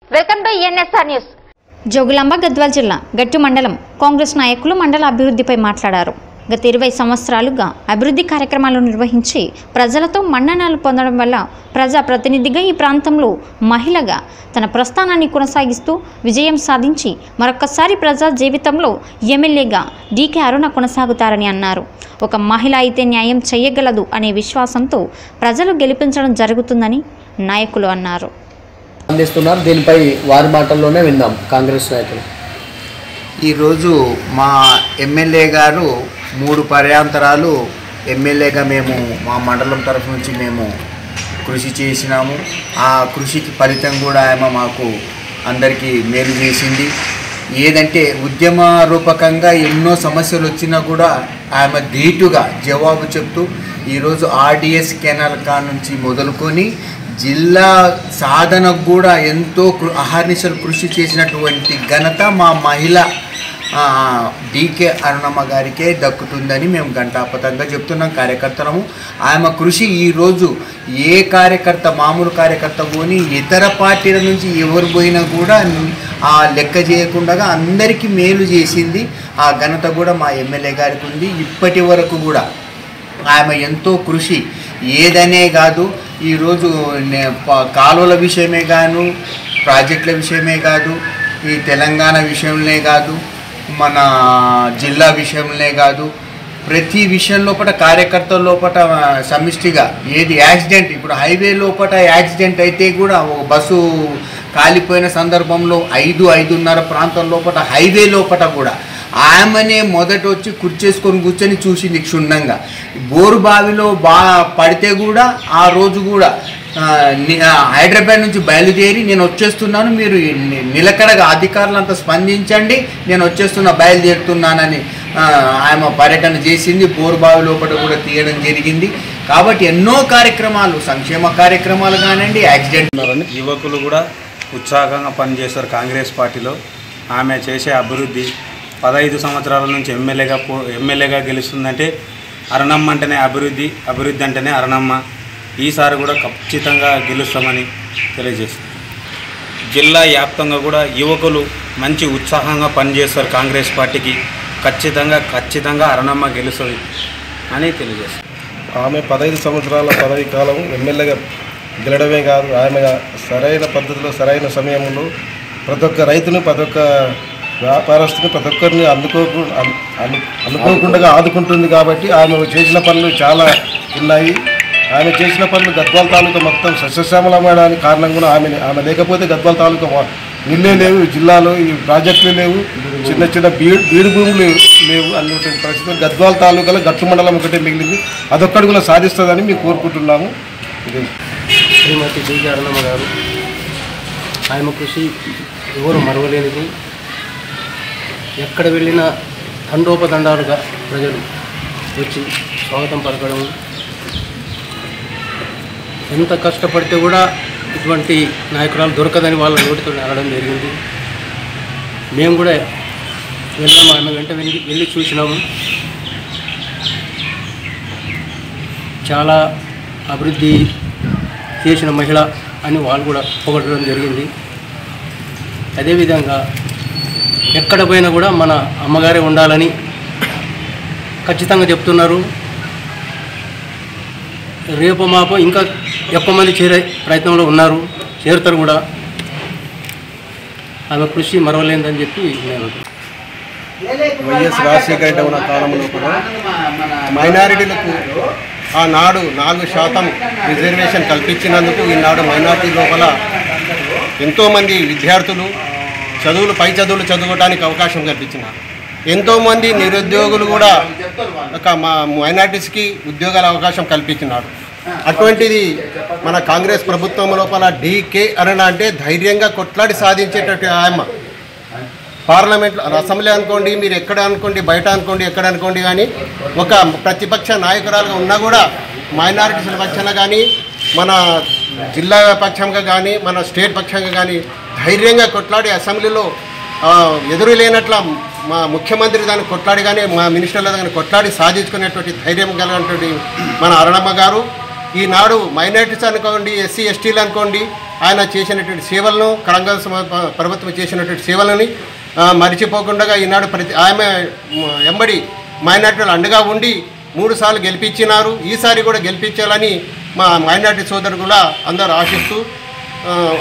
welcome to NSR news Jogulamba Gadwal జిల్లా గట్టు మండలం కాంగ్రెస్ నాయకులు మండల అభివృద్ధిపై మాట్లాడారు గత ఇరవై సంవత్సరాలుగా అభివృద్ధి కార్యక్రమాలు నిర్వహించి ప్రజలతో మన్ననాలు పొందడం వల్ల ప్రజా ప్రతినిధిగా ఈ ప్రాంతంలో మహిళగా తన ప్రస్థానాన్ని కొనసాగిస్తూ విజయం సాధించి మరొక్కసారి ప్రజా జీవితంలో ఎమ్మెల్యేగా డీకే అరుణ కొనసాగుతారని అన్నారు ఒక మహిళ అయితే న్యాయం చేయగలదు అనే విశ్వాసంతో ప్రజలు గెలిపించడం జరుగుతుందని నాయకులు అన్నారు అందిస్తున్నారు దీనిపై వారి మాటల్లోనే విందాం కాంగ్రెస్ నాయకులు ఈరోజు మా ఎమ్మెల్యే గారు మూడు పర్యాంతరాలు ఎమ్మెల్యేగా మేము మా మండలం తరఫు నుంచి మేము కృషి చేసినాము ఆ కృషికి ఫలితం కూడా ఆమె మాకు అందరికీ మేలు చేసింది ఏదంటే ఉద్యమ రూపకంగా ఎన్నో సమస్యలు వచ్చినా కూడా ఆమె ధీటుగా జవాబు చెప్తూ ఈరోజు ఆర్డిఎస్ కెనాల్ కా నుంచి మొదలుకొని జిల్లా సాధనకు కూడా ఎంతో కృ అహర్నిశలు కృషి చేసినటువంటి ఘనత మా మహిళ ఆ, డీకే అరుణమ్మ గారికే దక్కుతుందని మేము ఘంటాపథంగా చెప్తున్నాం కార్యకర్తలము ఆమె కృషి ఈరోజు ఏ కార్యకర్త మామూలు కార్యకర్త పోని ఇతర పార్టీల నుంచి ఎవరు పోయినా కూడా ఆ లెక్క చేయకుండా అందరికీ మేలు చేసింది ఆ ఘనత కూడా మా ఎమ్మెల్యే గారికి ఉంది ఇప్పటి వరకు కూడా ఆమె ఎంతో కృషి ఏదనే కాదు ఈరోజు నే- ప- కాలువల విషయమే కాను ప్రాజెక్టుల విషయమే కాదు ఈ తెలంగాణ విషయంలో కాదు మన జిల్లా విషయంలో కాదు ప్రతి విషయం లోపల కార్యకర్తల లోపల ఆ, సమిష్టిగా ఏది యాక్సిడెంట్ ఇప్పుడు హైవే లోపల యాక్సిడెంట్ అయితే కూడా ఒక బస్సు కాలిపోయిన సందర్భంలో ఐదు ఐదున్నర ప్రాంతం లోపల హైవే లోపల కూడా ఆమెనే మొదట వచ్చి కుర్చేసుకొని కూర్చొని చూసింది క్షుణ్ణంగా బోరు బావిలో బా పడితే కూడా ఆ రోజు కూడా ఆ, ని- ఆ, హైదరాబాద్ నుంచి బయలుదేరి నేను వచ్చేస్తున్నాను మీరు ని- నిలకడగా అధికారులంతా స్పందించండి నేను వచ్చేస్తున్నా బయలుదేరుతున్నానని ఆ, ఆమె పర్యటన చేసింది బోరు బావి లోపల కూడా తీయడం జరిగింది కాబట్టి ఎన్నో కార్యక్రమాలు సంక్షేమ కార్యక్రమాలు కానివ్వండి యాక్సిడెంట్ యువకులు కూడా ఉత్సాహంగా పనిచేస్తారు కాంగ్రెస్ పార్టీలో ఆమె చేసే అభివృద్ధి పదహైదు సంవత్సరాల నుంచి ఎమ్మెల్యేగా పో ఎమ్మెల్యేగా గెలుస్తుందంటే అరణమ్మ అంటేనే అభివృద్ధి అభివృద్ధి అంటేనే అరణమ్మ ఈసారి కూడా ఖచ్చితంగా గెలుస్తామని తెలియజేస్తుంది జిల్లా వ్యాప్తంగా కూడా యువకులు మంచి ఉత్సాహంగా పనిచేస్తారు కాంగ్రెస్ పార్టీకి ఖచ్చితంగా ఖచ్చితంగా అరణమ్మ గెలుస్తుంది అని తెలియజేస్తారు ఆమె పదహైదు సంవత్సరాల పదవి కాలం ఎమ్మెల్యేగా గెలడమే కాదు ఆమె సరైన పద్ధతిలో సరైన సమయంలో ప్రతి ఒక్క రైతును ప్రతి ఒక్క వ్యాపారస్తుని ప్రతి ఒక్కరిని అందుకోకు అను- అను- అనుకోకుండా ఆదుకుంటుంది కాబట్టి ఆమె చేసిన పనులు చాలా ఉన్నాయి ఆమె చేసిన పనులు గద్వాల తాలూకా మొత్తం సస్యశ్యామలమయడానికి కారణం కూడా ఆమె ఆమె లేకపోతే గద్వాల తాలూకా వా- నీళ్ళే లేవు ఈ జిల్లాలో ఈ ప్రాజెక్టులు లేవు చిన్న చిన్న బీడు బీడు భూములు లేవు అన్నటువంటి పరిస్థితులు గద్వాల తాలూకాలో గట్టు మండలం ఒకటే మిగిలింది అదొక్కటి కూడా సాధిస్తుందని మేము కోరుకుంటున్నాము ఇది శ్రీమతి డీకే అరుణమ్మ గారు ఆమె కృషి ఎవరు మరవలేనిది ఎక్కడ వెళ్ళినా దండోపదండాలుగా ప్రజలు వచ్చి స్వాగతం పలకడం ఎంత కష్టపడితే కూడా ఇటువంటి నాయకురాలు దొరకదని వాళ్ళ నోటితో అనడం జరిగింది మేము కూడా వెళ్ళాము ఆమె వెంట వెళ్ళి వెళ్ళి చూసినాము చాలా అభివృద్ధి చేసిన మహిళ అని వాళ్ళు కూడా పొగడడం జరిగింది అదేవిధంగా ఎక్కడ పోయినా కూడా మన అమ్మగారే ఉండాలని ఖచ్చితంగా చెప్తున్నారు రేపు మాపో ఇంకా ఎక్కువ మంది చేరే ప్రయత్నంలో ఉన్నారు చేరుతారు కూడా ఆమె కృషి మరవలేదని చెప్పి నేను వైఎస్ రాజశేఖర రెడ్డి ఉన్న కాలంలో కూడా మైనారిటీలకు ఆనాడు నాలుగు శాతం రిజర్వేషన్ కల్పించినందుకు ఈనాడు మైనారిటీ లోపల ఎంతోమంది విద్యార్థులు చదువులు పై చదువులు చదువుకోవడానికి అవకాశం కల్పించినారు ఎంతోమంది నిరుద్యోగులు కూడా ఒక మా మైనార్టీస్కి ఉద్యోగాల అవకాశం కల్పించినారు అటువంటిది మన కాంగ్రెస్ ప్రభుత్వం లోపల డీకే అరణ అంటే ధైర్యంగా కొట్లాడి సాధించేటట్టు ఆయమ్మ పార్లమెంట్లో అసెంబ్లీ అనుకోండి మీరు ఎక్కడ అనుకోండి బయట అనుకోండి ఎక్కడ అనుకోండి కానీ ఒక ప్రతిపక్ష నాయకురాలుగా ఉన్నా కూడా మైనారిటీల పక్షాన కానీ మన జిల్లా పక్షంగా కానీ మన స్టేట్ పక్షంగా కానీ ధైర్యంగా కొట్లాడి అసెంబ్లీలో ఆ, ఎదురు లేనట్ల మా ముఖ్యమంత్రి దాన్ని కొట్లాడి కానీ మా మినిస్టర్ల దాన్ని కొట్లాడి సాధించుకునేటువంటి ధైర్యం కలిగినటువంటి మన అరుణమ్మ గారు ఈనాడు మైనారిటీస్ అనుకోండి ఎస్సీ ఎస్టీలు అనుకోండి ఆయన చేసినటువంటి సేవలను కళంగ సమ- ప్రభుత్వం చేసినటువంటి సేవలని ఆ, మరిచిపోకుండా ఈనాడు ప్రతి ఆమె మ, ఎంబడి మైనార్టీలు అండగా ఉండి మూడు సార్లు గెలిపించినారు ఈసారి కూడా గెలిపించాలని మా మైనార్టీ సోదరులు కూడా అందరూ ఆశిస్తూ ఆ,